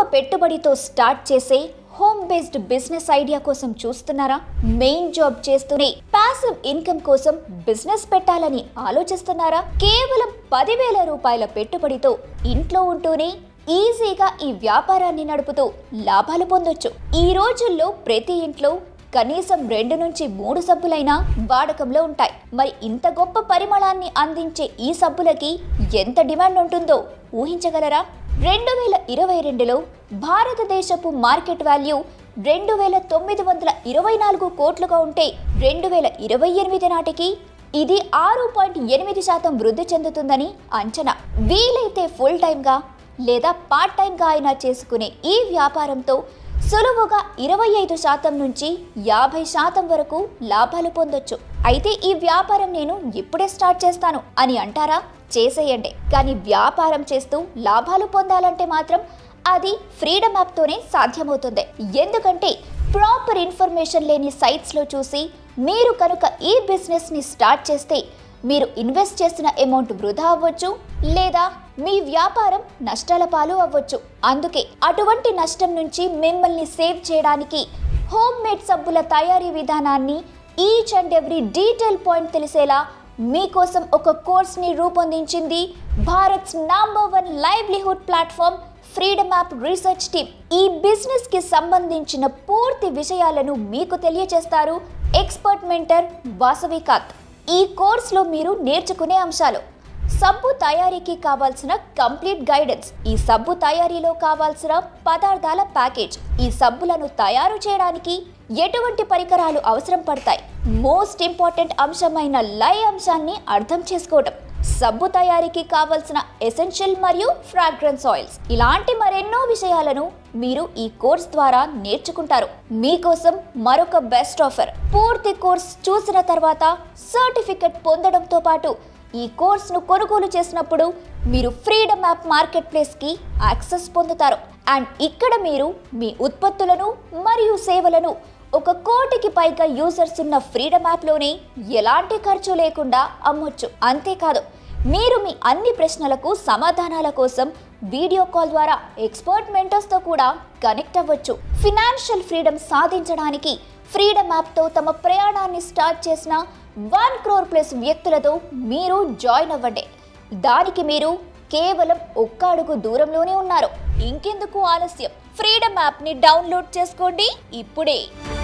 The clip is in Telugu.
పెట్టుబడితో స్టార్ట్ చేసే హోమ్ బేస్డ్ బిజినెస్ ఐడియా కోసం చూస్తున్నారా మెయిన్ జాబ్ చేస్తూనే పాసివ్ ఇన్కమ్ కోసం బిజినెస్ పెట్టాలని ఆలోచిస్తున్నారా కేవలం పదివేల రూపాయల పెట్టుబడితో ఇంట్లో ఉంటూనే ఈజీగా ఈ వ్యాపారాన్ని నడుపుతూ లాభాలు పొందొచ్చు ఈ రోజుల్లో ప్రతి ఇంట్లో కనీసం రెండు నుంచి మూడు సబ్బులైనా వాడకంలో ఉంటాయి మరి ఇంత గొప్ప పరిమళాన్ని అందించే ఈ సబ్బులకి ఎంత డిమాండ్ ఉంటుందో ఊహించగలరా రెండు వేల ఇరవై రెండులో భారతదేశపు మార్కెట్ వాల్యూ రెండు వేల తొమ్మిది వందల ఇరవై నాలుగు కోట్లుగా ఉంటే రెండు వేల ఇరవై ఎనిమిది నాటికి ఇది ఆరు పాయింట్ ఎనిమిది శాతం వృద్ధి చెందుతుందని అంచనా వీలైతే ఫుల్ టైంగా లేదా పార్ట్ టైంగా అయినా చేసుకునే ఈ వ్యాపారంతో సులువుగా ఇరవై ఐదు శాతం నుంచి యాభై శాతం వరకు లాభాలు పొందొచ్చు అయితే ఈ వ్యాపారం నేను ఇప్పుడే స్టార్ట్ చేస్తాను అని అంటారా చేసేయండి కానీ వ్యాపారం చేస్తూ లాభాలు పొందాలంటే మాత్రం అది ఫ్రీడమ్ యాప్తోనే సాధ్యమవుతుంది ఎందుకంటే ప్రాపర్ ఇన్ఫర్మేషన్ లేని సైట్స్లో చూసి మీరు కనుక ఈ బిజినెస్ని స్టార్ట్ చేస్తే మీరు ఇన్వెస్ట్ చేసిన అమౌంట్ వృధా అవ్వచ్చు లేదా మీ వ్యాపారం నష్టాల పాలు అవ్వచ్చు అందుకే అటువంటి నష్టం నుంచి మిమ్మల్ని సేవ్ చేయడానికి హోమ్ మేడ్ సబ్బుల తయారీ విధానాన్ని each and every detail point తెలిసేలా మీకోసం ఒక కోర్స్ని రూపొందించింది Bharat's number one livelihood platform freedom app research team ఈ బిజినెస్ కి సంబంధించిన పూర్తి విషయాలను మీకు తెలియజేస్తారు ఎక్స్పర్ట్ మెంటర్ వాసవికాత్ ఈ కోర్సులో మీరు నేర్చుకునే అంశాలు సబ్బు తయారీకి కావాల్సిన కంప్లీట్ గైడెన్స్ ఈ సబ్బు తయారీలో కావాల్సిన పదార్థాల ప్యాకేజ్ ఈ సబ్బులను తయారు చేయడానికి ఎటువంటి పరికరాలు అవసరం పడతాయి మోస్ట్ ఇంపార్టెంట్ అంశమైన లై అంశాన్ని అర్థం చేసుకోవడం సబ్బు తయారీకి కావలసిన ఎసెన్షియల్ మరియు ఫ్రాగ్రెన్స్ ఆయిల్స్ ఇలాంటి మరెన్నో విషయాలను మీరు ఈ కోర్స్ ద్వారా నేర్చుకుంటారు మీకోసం మరొక బెస్ట్ ఆఫర్ పూర్తి కోర్స్ చూసిన తర్వాత సర్టిఫికెట్ పొందడంతో పాటు ఈ కోర్సును కొనుగోలు చేసినప్పుడు మీరు ఫ్రీడమ్ యాప్ మార్కెట్ ప్లేస్కి యాక్సెస్ పొందుతారు అండ్ ఇక్కడ మీరు మీ ఉత్పత్తులను మరియు సేవలను ఒక కోటికి పైగా యూజర్స్ ఉన్న ఫ్రీడమ్ యాప్లోనే ఎలాంటి ఖర్చు లేకుండా అమ్మొచ్చు అంతేకాదు మీరు మీ అన్ని ప్రశ్నలకు సమాధానాల కోసం వీడియో కాల్ ద్వారా ఎక్స్పర్ట్ మెంటర్స్తో కూడా కనెక్ట్ అవ్వచ్చు ఫినాన్షియల్ ఫ్రీడమ్ సాధించడానికి ఫ్రీడమ్ యాప్తో తమ ప్రయాణాన్ని స్టార్ట్ చేసిన వన్ క్రోర్ ప్లస్ వ్యక్తులతో మీరు జాయిన్ అవ్వండి దానికి మీరు కేవలం ఒక్క అడుగు దూరంలోనే ఉన్నారు ఇంకెందుకు ఆలస్యం ఫ్రీడమ్ యాప్ని డౌన్లోడ్ చేసుకోండి ఇప్పుడే